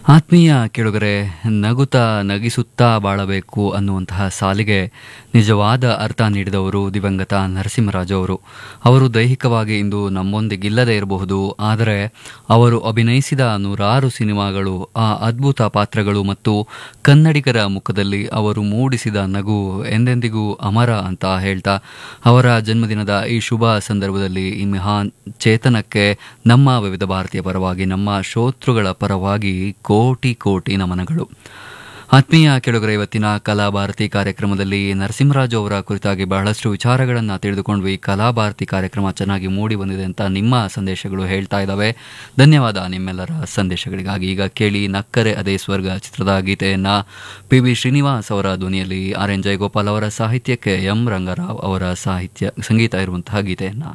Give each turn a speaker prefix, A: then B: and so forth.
A: ಆತ್ಮೀಯ ಕೇಳುಗರೆ ನಗುತ್ತಾ ನಗಿಸುತ್ತಾ ಬಾಳಬೇಕು ಅನ್ನುವಂತಹ ಸಾಲಿಗೆ ನಿಜವಾದ ಅರ್ಥ ನೀಡಿದವರು ದಿವಂಗತ ನರಸಿಂಹರಾಜು ಅವರು ಅವರು ದೈಹಿಕವಾಗಿ ಇಂದು ನಮ್ಮೊಂದಿಗಿಲ್ಲದೆ ಇರಬಹುದು ಆದರೆ ಅವರು ಅಭಿನಯಿಸಿದ ನೂರಾರು ಸಿನಿಮಾಗಳು ಆ ಅದ್ಭುತ ಪಾತ್ರಗಳು ಮತ್ತು ಕನ್ನಡಿಗರ ಮುಖದಲ್ಲಿ ಅವರು ಮೂಡಿಸಿದ ನಗು ಎಂದೆಂದಿಗೂ ಅಮರ ಅಂತ ಹೇಳ್ತಾ ಅವರ ಜನ್ಮದಿನದ ಈ ಶುಭ ಸಂದರ್ಭದಲ್ಲಿ ಈ ಮಹಾನ್ ಚೇತನಕ್ಕೆ ನಮ್ಮ ವಿವಿಧ ಭಾರತೀಯ ಪರವಾಗಿ ನಮ್ಮ ಶ್ರೋತೃಗಳ ಪರವಾಗಿ ಕೋಟಿ ಕೋಟಿ ನಮನಗಳು ಆತ್ಮೀಯ ಕೆಳಗರೆ ಇವತ್ತಿನ ಕಲಾಭಾರತಿ ಕಾರ್ಯಕ್ರಮದಲ್ಲಿ ನರಸಿಂಹರಾಜು ಅವರ ಕುರಿತಾಗಿ ಬಹಳಷ್ಟು ವಿಚಾರಗಳನ್ನು ತಿಳಿದುಕೊಂಡ್ವಿ ಕಲಾಭಾರತಿ ಕಾರ್ಯಕ್ರಮ ಚೆನ್ನಾಗಿ ಮೂಡಿ ಬಂದಿದೆ ಅಂತ ನಿಮ್ಮ ಸಂದೇಶಗಳು ಹೇಳ್ತಾ ಇದ್ದಾವೆ ಧನ್ಯವಾದ ನಿಮ್ಮೆಲ್ಲರ ಸಂದೇಶಗಳಿಗಾಗಿ ಈಗ ಕೇಳಿ ನಕ್ಕರೆ ಅದೇ ಸ್ವರ್ಗ ಚಿತ್ರದ ಗೀತೆಯನ್ನ ಪಿ ಬಿ ಶ್ರೀನಿವಾಸ್ ಅವರ ಧ್ವನಿಯಲ್ಲಿ ಆರ್ ಎನ್ ಜಯಗೋಪಾಲ್ ಅವರ ಸಾಹಿತ್ಯಕ್ಕೆ ಎಂ ರಂಗರಾವ್ ಅವರ ಸಾಹಿತ್ಯ ಸಂಗೀತ ಇರುವಂತಹ ಗೀತೆಯನ್ನ